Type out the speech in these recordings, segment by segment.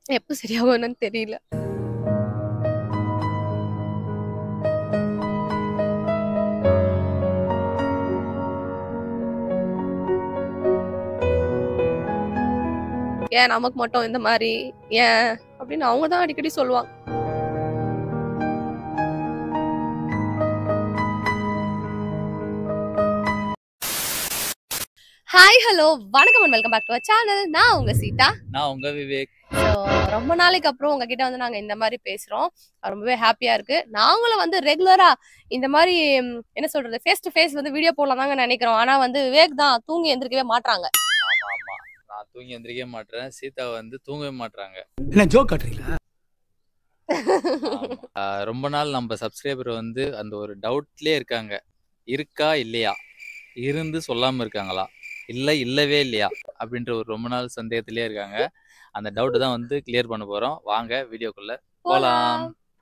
எப்ப சரியாகும்னு தெரியல ஏன் நமக்கு மட்டும் இந்த மாதிரி ஏன் அப்படின்னு அவங்க தான் அடிக்கடி சொல்லுவாங்க ஹாய் ஹலோ வணக்கம் and welcome back to channel நான் உங்க சீதா நான் உங்க விவேக் So, ரொம்ப நாளைக்கு அப்புறம் உங்ககிட்ட வந்து நாங்க இந்த மாதிரி பேசுறோம் ரொம்பவே ஹாப்பியா இருக்கு நாங்களும் வந்து ரெகுலரா இந்த மாதிரி ம், என்ன சொல்றது ஃபேஸ் டு ஃபேஸ் வந்து வீடியோ போடலாம் தாங்க நினைக்கிறோம் ஆனா வந்து விவேக் தான் தூங்கி எந்திரிக்கவே மாட்றாங்க ஆமா ஆமா நான் தூங்கி எந்திரிக்கவே மாட்டேன் சீதா வந்து தூங்கவே மாட்றாங்க என்ன ஜோக் காட்டுறீங்களா ஆமா. ஆஹ் ரொம்ப நாள் நம்ம சப்ஸ்கிரைபர் வந்து அந்த ஒரு டவுட்லயே இருக்காங்க இருக்கா இல்லையா இருந்து சொல்லாம இருக்காங்களா இல்ல இல்லவே இல்லையா அப்படின்ற ஒரு ரொம்ப நாள் சந்தேகத்திலே இருக்காங்க அந்த டவுட் தான் வந்து கிளியர் பண்ண போறோம் வாங்க வீடியோக்குள்ள போலாம்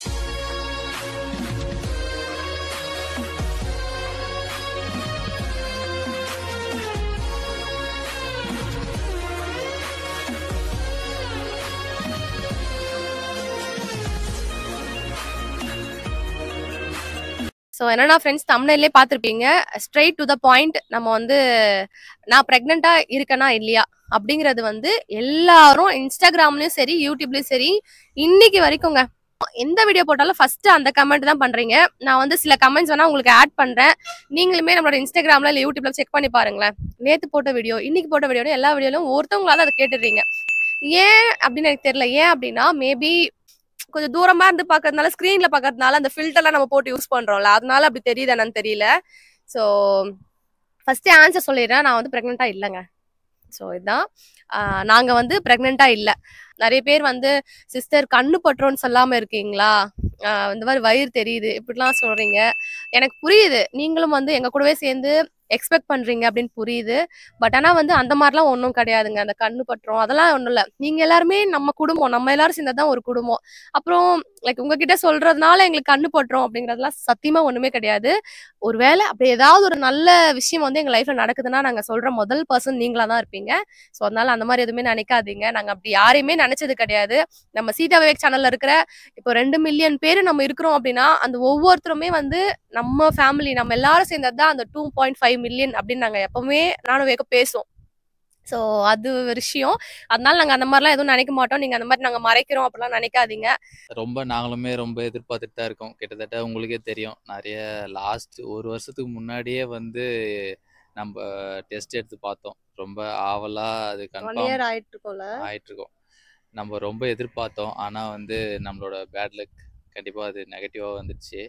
ஸோ என்னன்னா ஃப்ரெண்ட்ஸ் தமிழ்லே பார்த்துருப்பீங்க ஸ்ட்ரைட் டு த பாயிண்ட் நம்ம வந்து நான் ப்ரெக்னெண்டா இருக்கேனா இல்லையா அப்படிங்கிறது வந்து எல்லாரும் இன்ஸ்டாகிராம்லயும் சரி யூடியூப்லயும் சரி இன்னைக்கு வரைக்கும்ங்க எந்த வீடியோ போட்டாலும் ஃபர்ஸ்ட் அந்த கமெண்ட் தான் பண்றீங்க நான் வந்து சில கமெண்ட்ஸ் வேணா உங்களுக்கு ஆட் பண்றேன் நீங்களுமே நம்மளோட இன்ஸ்டாகிராம்ல இல்ல யூடியூப்ல செக் பண்ணி பாருங்களேன் நேத்து போட்ட வீடியோ இன்னைக்கு போட்ட வீடியோ எல்லா வீடியோலும் ஒருத்தவங்களால அதை கேட்டுடுறீங்க ஏன் அப்படின்னு எனக்கு தெரியல ஏன் அப்படின்னா மேபி கொஞ்சம் தூரமா இருந்து பாக்குறதுனால ஸ்கிரீன்ல பாக்குறதுனால அந்த ஃபில்டர்லாம் நம்ம போட்டு யூஸ் பண்றோம்ல அதனால அப்படி தெரியுது என்னன்னு தெரியல ஸோ ஃபர்ஸ்ட் ஆன்சர் சொல்லிடுறேன் நான் வந்து ப்ரெக்னெண்டா இல்லைங்க ஸோ இதுதான் ஆஹ் நாங்க வந்து ப்ரெக்னெண்டா இல்லை நிறைய பேர் வந்து சிஸ்டர் கண்ணு பற்றோன்னு சொல்லாம இருக்கீங்களா ஆஹ் இந்த மாதிரி வயிறு தெரியுது இப்படிலாம் சொல்றீங்க எனக்கு புரியுது நீங்களும் வந்து எங்க கூடவே சேர்ந்து எக்ஸ்பெக்ட் பண்றீங்க அப்படின்னு புரியுது பட் ஆனா வந்து அந்த மாதிரிலாம் ஒன்றும் கிடையாதுங்க அந்த கண்ணு பற்றோம் அதெல்லாம் ஒன்றும் இல்லை நீங்க எல்லாருமே நம்ம குடும்பம் நம்ம எல்லாரும் சேர்ந்ததான் ஒரு குடும்பம் அப்புறம் லைக் உங்ககிட்ட சொல்றதுனால எங்களுக்கு கண்ணு பற்றோம் அப்படிங்கறதெல்லாம் சத்தியமா ஒண்ணுமே கிடையாது ஒருவேளை அப்படி ஏதாவது ஒரு நல்ல விஷயம் வந்து எங்க லைஃப்ல நடக்குதுன்னா நாங்க சொல்ற முதல் பர்சன் நீங்களா தான் இருப்பீங்க ஸோ அதனால அந்த மாதிரி எதுவுமே நினைக்காதீங்க நாங்க அப்படி யாரையுமே நினைச்சது கிடையாது நம்ம சீதா விவேக் சேனல்ல இருக்கிற இப்போ ரெண்டு மில்லியன் பேர் நம்ம இருக்கிறோம் அப்படின்னா அந்த ஒவ்வொருத்தருமே வந்து நம்ம ஃபேமிலி நம்ம எல்லாரும் சேர்ந்தது தான் அந்த டூ பாயிண்ட் ஃபைவ் மில்லியன் அப்படின்னு நாங்க எப்பவுமே நானும் வேக பேசுவோம் ஸோ அது ஒரு விஷயம் அதனால நாங்க அந்த மாதிரிலாம் எதுவும் நினைக்க மாட்டோம் நீங்க அந்த மாதிரி நாங்க மறைக்கிறோம் அப்படிலாம் நினைக்காதீங்க ரொம்ப நாங்களுமே ரொம்ப எதிர்பார்த்துட்டு தான் இருக்கோம் கிட்டத்தட்ட உங்களுக்கே தெரியும் நிறைய லாஸ்ட் ஒரு வருஷத்துக்கு முன்னாடியே வந்து நம்ம டெஸ்ட் எடுத்து பார்த்தோம் ரொம்ப ஆவலா அது கன்ஃபார்ம் ஆயிட்டு இருக்கோம்ல ஆயிட்டு இருக்கோம் நம்ம ரொம்ப எதிர்பார்த்தோம் ஆனால் வந்து நம்மளோட பேட் லக் கண்டிப்பாக அது நெகட்டிவாக வந்துடுச்சு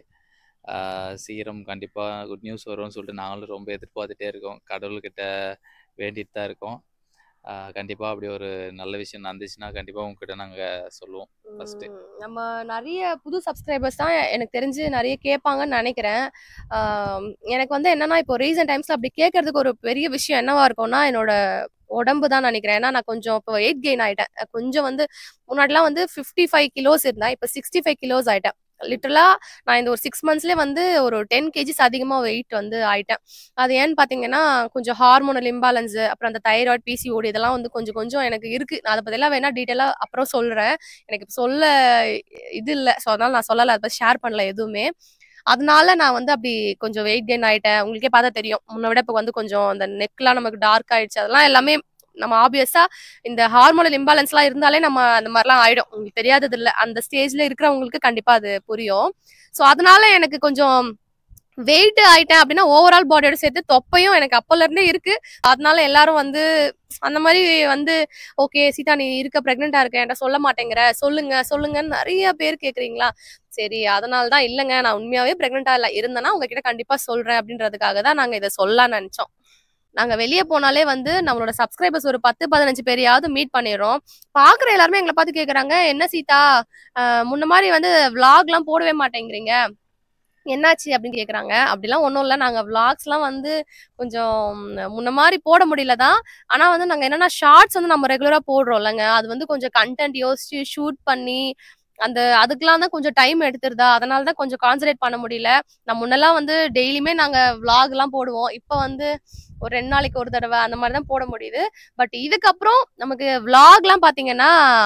ஆஹ் சீக்கிரம் கண்டிப்பாக குட் நியூஸ் வரும்னு சொல்லிட்டு நாங்களும் ரொம்ப எதிர்பார்த்துட்டே இருக்கோம் கடவுள்கிட்ட வேண்டிட்டு தான் இருக்கோம் கண்டிப்பாக அப்படி ஒரு நல்ல விஷயம் நடந்துச்சுன்னா கண்டிப்பாக உங்ககிட்ட நாங்கள் சொல்லுவோம் First. உம் நம்ம நிறைய புது சப்ஸ்கிரைபர்ஸ் தான் எனக்கு தெரிஞ்சு நிறைய கேட்பாங்கன்னு நினைக்கிறேன் ஆம், எனக்கு வந்து என்னன்னா இப்போ ரீசன்ட் டைம்ஸ்ல அப்படி கேட்கறதுக்கு ஒரு பெரிய விஷயம் என்னவா இருக்கும்னா என்னோட உடம்பு தான் நினைக்கிறேன் ஏன்னா நான் கொஞ்சம் இப்போ வெயிட் கெயின் ஆயிட்டேன் கொஞ்சம் வந்து முன்னாடிலாம் வந்து ஃபிஃப்டி ஃபைவ் கிலோஸ் இருந்தேன் இப்போ சிக்ஸ்டி ஃபைவ் கிலோஸ் ஆயிட்டேன் லிட்டரலா நான் இந்த ஒரு சிக்ஸ் மந்த்ஸ்லேயே வந்து ஒரு டென் கேஜிஸ் அதிகமாக வெயிட் வந்து ஆயிட்டேன் அது ஏன்னு பார்த்தீங்கன்னா கொஞ்சம் ஹார்மோனல் இம்பேலன்ஸ் அப்புறம் அந்த தைராய்டு பிசிஓடி இதெல்லாம் வந்து கொஞ்சம் கொஞ்சம் எனக்கு இருக்கு நான் அதை பற்றிலாம் வேணா டீட்டெயிலாக அப்புறம் சொல்கிறேன் எனக்கு இப்ப சொல்ல இது இல்லை ஸோ அதனால நான் சொல்லலை அதை ஷேர் பண்ணல எதுவுமே அதனால நான் வந்து அப்படி கொஞ்சம் வெயிட் கெயின் ஆயிட்டேன் உங்களுக்கே பார்த்தா தெரியும் முன்ன விட இப்போ வந்து கொஞ்சம் அந்த நெக்லாம் நமக்கு டார்க் ஆயிடுச்சு அதெல்லாம் எல்லாமே நம்ம ஆப்வியஸா இந்த ஹார்மோனல் இம்பேலன்ஸ்லாம் இருந்தாலே நம்ம அந்த மாதிரிலாம் ஆயிடும் உங்களுக்கு தெரியாதது இல்லை அந்த ஸ்டேஜ்ல இருக்கிறவங்களுக்கு கண்டிப்பா அது புரியும் ஸோ அதனால எனக்கு கொஞ்சம் வெயிட் ஆயிட்டேன் அப்படின்னா ஓவரால் பாடியோட சேர்த்து தொப்பையும் எனக்கு அப்பல இருந்தே இருக்கு அதனால எல்லாரும் வந்து அந்த மாதிரி வந்து ஓகே சீதா நீ இருக்க பிரெக்னெண்டா இருக்க என்கிட்ட சொல்ல மாட்டேங்கிற சொல்லுங்க சொல்லுங்கன்னு நிறைய பேர் கேக்குறீங்களா சரி அதனால தான் இல்லைங்க நான் உண்மையாவே பிரெக்னெண்டா இல்ல இருந்தேன்னா உங்ககிட்ட கண்டிப்பா சொல்றேன் அப்படின்றதுக்காக தான் நாங்க இதை சொல்லலாம்னு நினைச்சோம் நாங்க வெளியே போனாலே வந்து நம்மளோட சப்ஸ்கிரைபர்ஸ் ஒரு பத்து பதினஞ்சு பேரையாவது மீட் பண்ணிடுறோம் பாக்குற எல்லாருமே எங்களை பார்த்து கேக்குறாங்க என்ன சீதா ஆஹ் முன்ன மாதிரி வந்து விளாக்லாம் போடவே மாட்டேங்கிறீங்க என்னாச்சு அப்படின்னு கேக்குறாங்க அப்படிலாம் ஒன்றும் இல்லை நாங்கள் விளாக்ஸ்லாம் வந்து கொஞ்சம் முன்ன மாதிரி போட முடியல தான் ஆனால் வந்து நாங்கள் என்னன்னா ஷார்ட்ஸ் வந்து நம்ம ரெகுலராக போடுறோம் இல்லைங்க அது வந்து கொஞ்சம் கண்டென்ட் யோசிச்சு ஷூட் பண்ணி அந்த அதுக்கெல்லாம் தான் கொஞ்சம் டைம் எடுத்துருதா அதனால தான் கொஞ்சம் கான்சன்ட்ரேட் பண்ண முடியல நான் முன்னெல்லாம் வந்து டெய்லியுமே நாங்கள் விளாக்லாம் போடுவோம் இப்போ வந்து ஒரு ரெண்டு நாளைக்கு ஒரு தடவை அந்த மாதிரி தான் போட முடியுது பட் இதுக்கப்புறம் நமக்கு விளாக்லாம் பார்த்தீங்கன்னா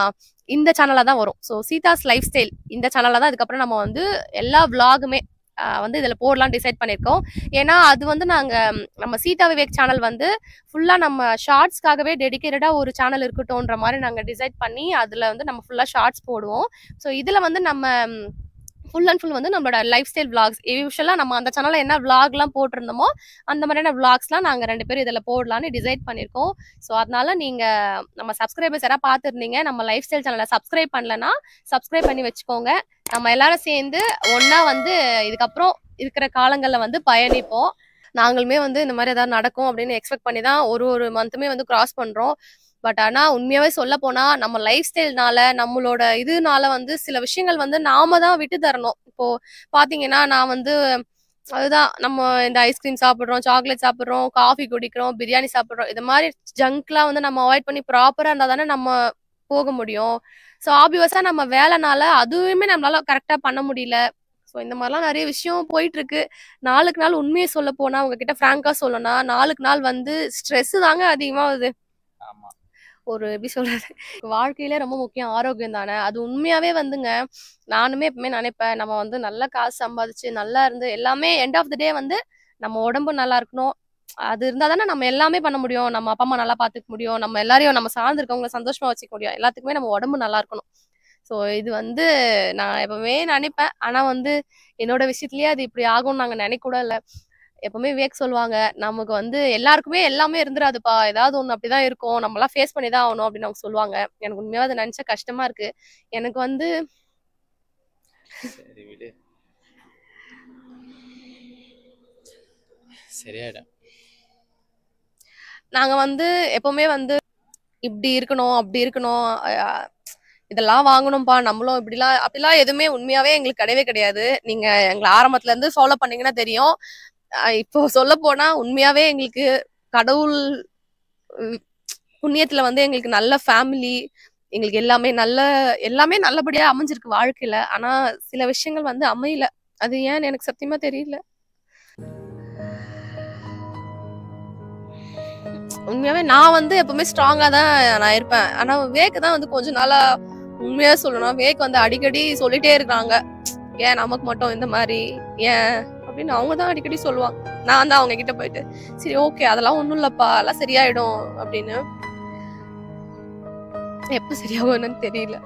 இந்த சேனல்ல தான் வரும் ஸோ சீதாஸ் லைஃப் ஸ்டைல் இந்த சேனல்ல தான் இதுக்கப்புறம் நம்ம வந்து எல்லா விளாகுமே வந்து இதில் போடலாம் டிசைட் பண்ணியிருக்கோம் ஏன்னா அது வந்து நாங்கள் நம்ம சீதா விவேக் சேனல் வந்து ஃபுல்லாக நம்ம ஷார்ட்ஸ்க்காகவே டெடிக்கேட்டடாக ஒரு சேனல் இருக்கட்டும்ன்ற மாதிரி நாங்கள் டிசைட் பண்ணி அதில் வந்து நம்ம ஃபுல்லாக ஷார்ட்ஸ் போடுவோம் ஸோ இதில் வந்து நம்ம ஃபுல் அண்ட் ஃபுல் வந்து நம்மளோட லைஃப் ஸ்டைல் விளாக்ஸ் யூஸ்வலாக நம்ம அந்த சேனலில் என்ன விளாக்லாம் போட்டிருந்தோமோ அந்த மாதிரியான விளாக்ஸ்லாம் நாங்கள் ரெண்டு பேரும் இதில் போடலான்னு டிசைட் பண்ணியிருக்கோம் ஸோ அதனால நீங்கள் நம்ம சப்ஸ்கிரைபர்ஸ் யாராவது பார்த்துருந்தீங்க நம்ம லைஃப் ஸ்டைல் சேனலை சப்ஸ்கிரைப் பண்ணலன்னா சப்ஸ்கிரைப் பண்ணி வச்சுக்கோங்க நம்ம எல்லாரும் சேர்ந்து ஒன்றா வந்து இதுக்கப்புறம் இருக்கிற காலங்களில் வந்து பயணிப்போம் நாங்களுமே வந்து இந்த மாதிரி ஏதாவது நடக்கும் அப்படின்னு எக்ஸ்பெக்ட் பண்ணி தான் ஒரு ஒரு மந்த்துமே வந்து கிராஸ் பண்ணுறோம் பட் ஆனால் உண்மையாகவே சொல்ல போனால் நம்ம லைஃப் ஸ்டைல்னால நம்மளோட இதுனால வந்து சில விஷயங்கள் வந்து நாம தான் விட்டு தரணும் இப்போ பார்த்தீங்கன்னா நான் வந்து அதுதான் நம்ம இந்த ஐஸ்கிரீம் சாப்பிட்றோம் சாக்லேட் சாப்பிட்றோம் காஃபி குடிக்கிறோம் பிரியாணி சாப்பிட்றோம் இது மாதிரி ஜங்க்லாம் வந்து நம்ம அவாய்ட் பண்ணி ப்ராப்பராக இருந்தால் தானே நம்ம போக முடியும் ஸோ ஆப்வியஸாக நம்ம வேலைனால அதுவுமே நம்மளால கரெக்டாக பண்ண முடியல ஸோ இந்த மாதிரிலாம் நிறைய விஷயம் போயிட்டு இருக்கு நாளுக்கு நாள் உண்மையை சொல்ல போனா உங்ககிட்ட ஃப்ராங்கா சொல்லணும்னா நாளுக்கு நாள் வந்து ஸ்ட்ரெஸ் தாங்க அதிகமாகுது ஆமா ஒரு எப்படி சொல்றது வாழ்க்கையில ரொம்ப முக்கியம் ஆரோக்கியம் தானே அது உண்மையாவே வந்துங்க நானுமே எப்பவுமே நினைப்பேன் நம்ம வந்து நல்ல காசு சம்பாதிச்சு நல்லா இருந்து எல்லாமே எண்ட் ஆஃப் த டே வந்து நம்ம உடம்பு நல்லா இருக்கணும் அது இருந்தா தானே நம்ம எல்லாமே பண்ண முடியும் நம்ம அப்பா அம்மா நல்லா பாத்துக்க முடியும் நம்ம எல்லாரையும் நம்ம சார்ந்து இருக்கவங்களை சந்தோஷமா வச்சுக்க முடியும் எல்லாத்துக்குமே நம்ம உடம்பு நல்லா இருக்கணும் ஸோ இது வந்து நான் எப்பவுமே நினைப்பேன் ஆனா வந்து என்னோட விஷயத்துலயே அது இப்படி ஆகும்னு நாங்க நினைக்க கூட இல்லை எப்பவுமே விவேக் சொல்லுவாங்க நமக்கு வந்து எல்லாருக்குமே எல்லாமே இருந்துராதுப்பா ஏதாவது ஒண்ணு அப்படிதான் இருக்கும் நம்ம எல்லாம் ஃபேஸ் பண்ணி தான் ஆகணும் அப்படின்னு அவங்க சொல்லுவாங்க எனக்கு உண்மையாவே அதை நினைச்சா கஷ்டமா இருக்கு எனக்கு வந்து சரி விடு சரியாயிடும் நாங்க வந்து எப்பவுமே வந்து இப்படி இருக்கணும் அப்படி இருக்கணும் அஹ் இதெல்லாம் வாங்கணும்ப்பா நம்மளும் இப்படிலாம் அப்படிலாம் எதுவுமே உண்மையாவே எங்களுக்கு கிடையவே கிடையாது நீங்க எங்களை ஆரம்பத்துல இருந்து ஃபாலோ பண்ணீங்கன்னா தெரியும் அஹ் இப்போ சொல்ல போனா உண்மையாவே எங்களுக்கு கடவுள் உம், புண்ணியத்துல வந்து எங்களுக்கு நல்ல ஃபேமிலி எங்களுக்கு எல்லாமே நல்ல எல்லாமே நல்லபடியா அமைஞ்சிருக்கு வாழ்க்கையில ஆனா சில விஷயங்கள் வந்து அமையல அது ஏன்னு எனக்கு சத்தியமா தெரியல உண்மையாவே நான் வந்து எப்பவுமே ஸ்ட்ராங்கா தான் நான் இருப்பேன் ஆனா வேக் தான் வந்து கொஞ்ச நாளா உண்மையா சொல்லணும் வேக் வந்து அடிக்கடி சொல்லிட்டே இருக்காங்க ஏன் நமக்கு மட்டும் இந்த மாதிரி ஏன் அப்படின்னு அவங்க தான் அடிக்கடி சொல்லுவாங்க நான் தான் அவங்க கிட்ட போயிட்டு சரி ஓகே அதெல்லாம் ஒண்ணும் இல்லப்பா எல்லாம் சரியாயிடும் அப்படின்னு எப்ப சரியாகும் என்னன்னு தெரியல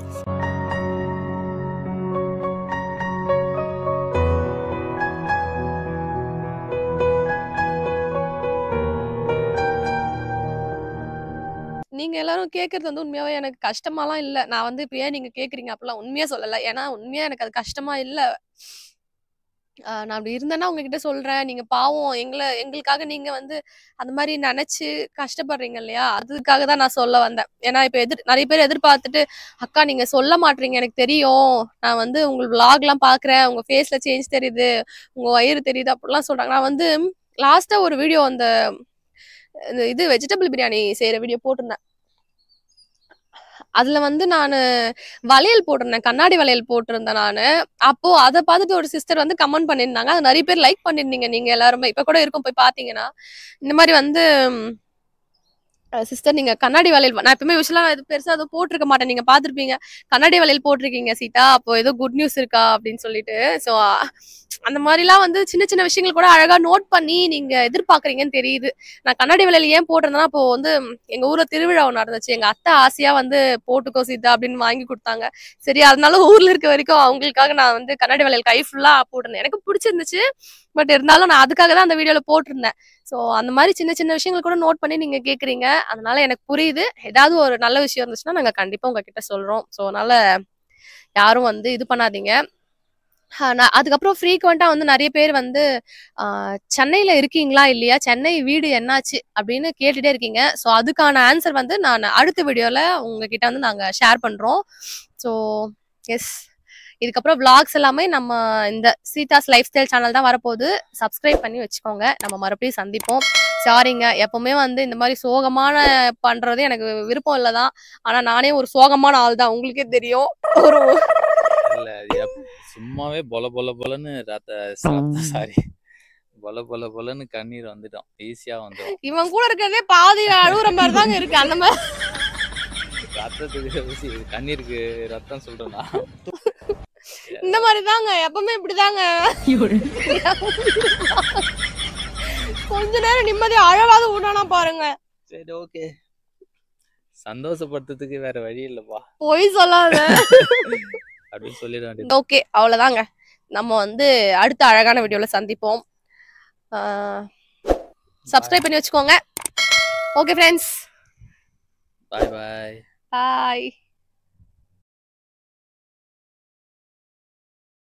நீங்க எல்லாரும் கேக்குறது வந்து உண்மையாவே எனக்கு கஷ்டமாலாம் இல்ல நான் வந்து இப்ப ஏன் நீங்க கேக்குறீங்க அப்படிலாம் உண்மையா சொல்லல ஏன்னா உண்மையா எனக்கு அது கஷ்டமா இல்ல ஆஹ் நான் அப்படி இருந்தேன்னா உங்ககிட்ட சொல்றேன் நீங்க பாவம் எங்களை எங்களுக்காக நீங்க வந்து அந்த மாதிரி நினைச்சு கஷ்டப்படுறீங்க இல்லையா அதுக்காக தான் நான் சொல்ல வந்தேன் ஏன்னா இப்ப எதிர் நிறைய பேர் எதிர்பார்த்துட்டு அக்கா நீங்க சொல்ல மாட்டீங்க எனக்கு தெரியும் நான் வந்து உங்க vlog எல்லாம் பாக்குறேன் உங்க ஃபேஸ்ல சேஞ்ச் தெரியுது உங்க வயிறு தெரியுது அப்படிலாம் சொல்றாங்க நான் வந்து லாஸ்டா ஒரு வீடியோ அந்த இந்த இது வெஜிடபிள் பிரியாணி செய்யற வீடியோ போட்டிருந்தேன் அதுல வந்து நான் வளையல் போட்டிருந்தேன் கண்ணாடி வளையல் போட்டிருந்தேன் நானு அப்போ அதை பார்த்துட்டு ஒரு சிஸ்டர் வந்து கமெண்ட் பண்ணியிருந்தாங்க அது நிறைய பேர் லைக் பண்ணிருந்தீங்க நீங்க எல்லாருமே இப்ப கூட இருக்கும் போய் பாத்தீங்கன்னா இந்த மாதிரி வந்து சிஸ்டர் நீங்க கண்ணாடி வளையல் நான் எப்பவுமே யூஸ்வலா இது பெருசா எதுவும் போட்டிருக்க மாட்டேன் நீங்க பாத்திருப்பீங்க கண்ணாடி வளையல் போட்டிருக்கீங்க சீதா அப்போ ஏதோ குட் நியூஸ் இருக்கா அப்படின்னு சொல்லிட்டு சோ அந்த மாதிரிலாம் வந்து சின்ன சின்ன விஷயங்கள் கூட அழகா நோட் பண்ணி நீங்க எதிர்பார்க்கறீங்கன்னு தெரியுது நான் கண்ணாடி வளையல் ஏன் போட்டிருந்தேன்னா அப்போ வந்து எங்க ஊர்ல திருவிழா ஒன்று நடந்துச்சு எங்க அத்தை ஆசையா வந்து போட்டுக்கோ சீதா அப்படின்னு வாங்கி கொடுத்தாங்க சரி அதனால ஊர்ல இருக்க வரைக்கும் அவங்களுக்காக நான் வந்து கண்ணாடி வளையல் கை ஃபுல்லா போட்டிருந்தேன் எனக்கு பிடிச்சிருந்துச்சு பட் இருந்தாலும் நான் அதுக்காக தான் அந்த வீடியோல போட்டிருந்தேன் ஸோ அந்த மாதிரி சின்ன சின்ன விஷயங்கள் கூட நோட் பண்ணி நீங்க கேக்குறீங்க அதனால எனக்கு புரியுது ஏதாவது ஒரு நல்ல விஷயம் இருந்துச்சுன்னா நாங்க கண்டிப்பா உங்ககிட்ட சொல்றோம் ஸோ அதனால யாரும் வந்து இது பண்ணாதீங்க ஆஹ் நான் அதுக்கப்புறம் ஃப்ரீக்வெண்டா வந்து நிறைய பேர் வந்து ஆஹ் சென்னையில இருக்கீங்களா இல்லையா சென்னை வீடு என்னாச்சு அப்படின்னு கேட்டுட்டே இருக்கீங்க ஸோ அதுக்கான ஆன்சர் வந்து நான் அடுத்த வீடியோல உங்ககிட்ட வந்து நாங்க ஷேர் பண்றோம் ஸோ எஸ் இதுக்கப்புறம் vlogs எல்லாமே நம்ம இந்த சீதாஸ் லைஃப் ஸ்டைல் சேனல் தான் வரப்போகுது சப்ஸ்கிரைப் பண்ணி வச்சுக்கோங்க நம்ம மறுபடியும் சந்திப்போம் சாரிங்க எப்பவுமே வந்து இந்த மாதிரி சோகமான பண்றது எனக்கு விருப்பம் இல்லை தான் ஆனா நானே ஒரு சோகமான ஆள் தான் உங்களுக்கே தெரியும் ஒரு இல்ல அது எப்- சும்மாவே பொல பொல பொலன்னு ரத்த சாரி பொல பொல பொலன்னு கண்ணீர் வந்துட்டோம் ஈஸியா வந்துடும் இவன் கூட இருக்கிறதே பாதி அழுகுற மாதிரி தாங்க இருக்கு அந்த மாதிரி ரத்தத்துக்கு கண்ணீருக்கு ரத்தம் சொல்றேன்னா இந்த மாதிரி தாங்க எப்பவுமே இப்படிதாங்க கொஞ்ச நேரம் நிம்மதியா அழகாத விடனா பாருங்க சரி ஓகே சந்தோஷப்படுத்துறதுக்கு வேற வழி இல்லப்பா பொய் சொல்லாத அப்படின்னு சொல்லிட வேண்டியது ஓகே அவ்வளவுதாங்க நம்ம வந்து அடுத்த அழகான வீடியோல சந்திப்போம் சப்ஸ்கிரைப் பண்ணி வச்சுக்கோங்க ஓகே ஃப்ரெண்ட்ஸ் பாய் பாய் பாய்